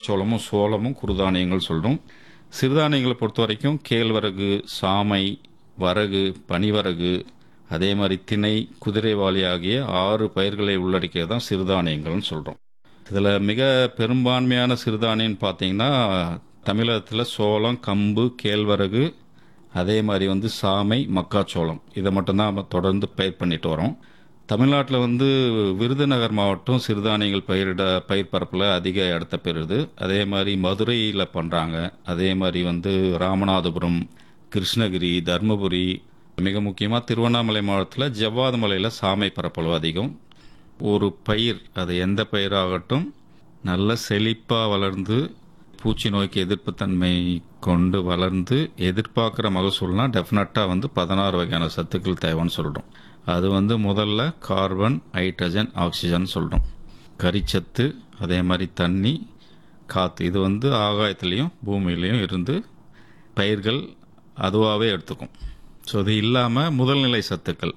மக்காச்சோளமும் சோளமும் குறுதானியங்கள் சொல்கிறோம் சிறுதானியங்களை பொறுத்த வரைக்கும் கேழ்வரகு சாமை வரகு பனிவரகு அதே மாதிரி திணை குதிரைவாளி ஆகிய ஆறு பயிர்களை உள்ளடக்கியது தான் சிறுதானியங்கள்னு சொல்கிறோம் இதில் மிக பெரும்பான்மையான சிறுதானியம்னு பார்த்தீங்கன்னா தமிழகத்தில் சோளம் கம்பு கேழ்வரகு அதே மாதிரி வந்து சாமை மக்காச்சோளம் இதை மட்டும்தான் நம்ம தொடர்ந்து பயிர் பண்ணிட்டு வரோம் தமிழ்நாட்டில் வந்து விருதுநகர் மாவட்டம் சிறுதானியங்கள் பயிரிட பயிர் பரப்பில் அதிக இடத்த பெறுது அதே மாதிரி மதுரையில் பண்ணுறாங்க அதே மாதிரி வந்து ராமநாதபுரம் கிருஷ்ணகிரி தர்மபுரி மிக முக்கியமாக திருவண்ணாமலை மாவட்டத்தில் ஜவ்வாது மலையில் சாமை பரப்பளவு அதிகம் ஒரு பயிர் அது எந்த பயிராகட்டும் நல்ல செழிப்பாக வளர்ந்து பூச்சி நோய்க்கு எதிர்ப்பு தன்மை கொண்டு வளர்ந்து எதிர்பார்க்குற மகசூல்னா டெஃபினட்டாக வந்து பதினாறு வகையான சத்துக்கள் தேவைன்னு சொல்கிறோம் அது வந்து முதல்ல கார்பன் ஹைட்ரஜன் ஆக்சிஜன் சொல்கிறோம் கரிச்சத்து அதே மாதிரி தண்ணி காற்று இது வந்து ஆகாயத்துலேயும் பூமியிலையும் இருந்து பயிர்கள் அதுவாகவே எடுத்துக்கும் ஸோ இது இல்லாமல் முதல்நிலை சத்துக்கள்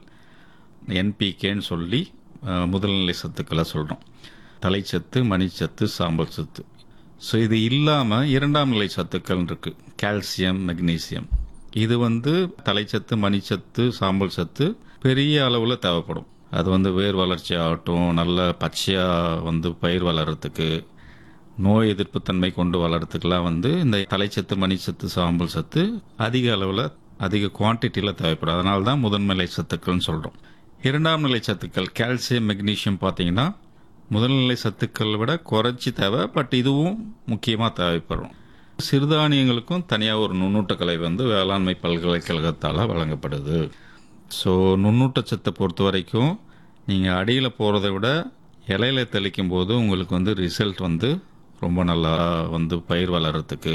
என்பிகேன்னு சொல்லி அஹ், முதல்நிலை சத்துக்களை சொல்கிறோம் தலைச்சத்து மணிச்சத்து சாம்பல் சத்து ஸோ இது இல்லாமல் இரண்டாம் நிலை சத்துக்கள் இருக்குது கால்சியம் மெக்னீசியம் இது வந்து தலைச்சத்து மணிச்சத்து சாம்பல் சத்து பெரிய அளவில் தேவைப்படும் அது வந்து வேர் வளர்ச்சி ஆகட்டும் நல்ல பச்சையாக வந்து பயிர் வளர்கிறதுக்கு நோய் எதிர்ப்பு தன்மை கொண்டு வளர்றதுக்கெல்லாம் வந்து இந்த தலைச்சத்து மணிச்சத்து சாம்பல் சத்து அதிக அளவில் அதிக குவான்டிட்டியில் தேவைப்படும் அதனால தான் முதன்நிலை சத்துக்கள்னு சொல்கிறோம் இரண்டாம் நிலை சத்துக்கள் கால்சியம் மெக்னீசியம் பார்த்தீங்கன்னா முதல்நிலை சத்துக்களை விட குறைச்சி தேவை பட் இதுவும் முக்கியமாக தேவைப்படும் சிறுதானியங்களுக்கும் தனியாக ஒரு நுண்ணூட்டக்கலை வந்து வேளாண்மை பல்கலைக்கழகத்தால் வழங்கப்படுது ஸோ நுண்ணூட்டச்சத்தை பொறுத்த வரைக்கும் நீங்கள் அடியில் போகிறத விட இலையில தெளிக்கும் போது உங்களுக்கு வந்து ரிசல்ட் வந்து ரொம்ப நல்லா வந்து பயிர் வளர்கிறதுக்கு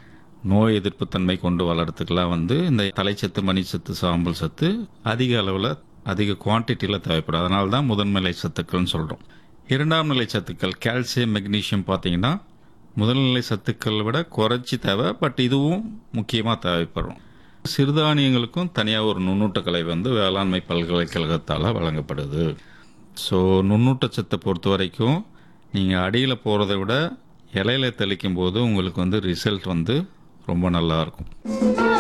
நோய் எதிர்ப்பு தன்மை கொண்டு வளர்கிறதுக்கெல்லாம் வந்து இந்த தலைச்சத்து மணிச்சத்து சாம்பல் சத்து அதிக அளவில் அதிக குவான்டிட்டியில் தேவைப்படும் அதனால தான் முதன்நிலை சத்துக்கள்னு சொல்கிறோம் இரண்டாம் நிலை சத்துக்கள் கால்சியம் மெக்னீசியம் பார்த்தீங்கன்னா முதல்நிலை சத்துக்களை விட குறைச்சி தேவை பட் இதுவும் முக்கியமாக தேவைப்படும் சிறுதானியங்களுக்கும் தனியாக ஒரு நுண்ணூட்டக்கலை வந்து வேளாண்மை பல்கலைக்கழகத்தால் வழங்கப்படுது ஸோ நுண்ணூட்டச்சத்தை பொறுத்த வரைக்கும் நீங்கள் அடியில் போகிறத விட இலையில தெளிக்கும் போது உங்களுக்கு வந்து ரிசல்ட் வந்து ரொம்ப நல்லா இருக்கும்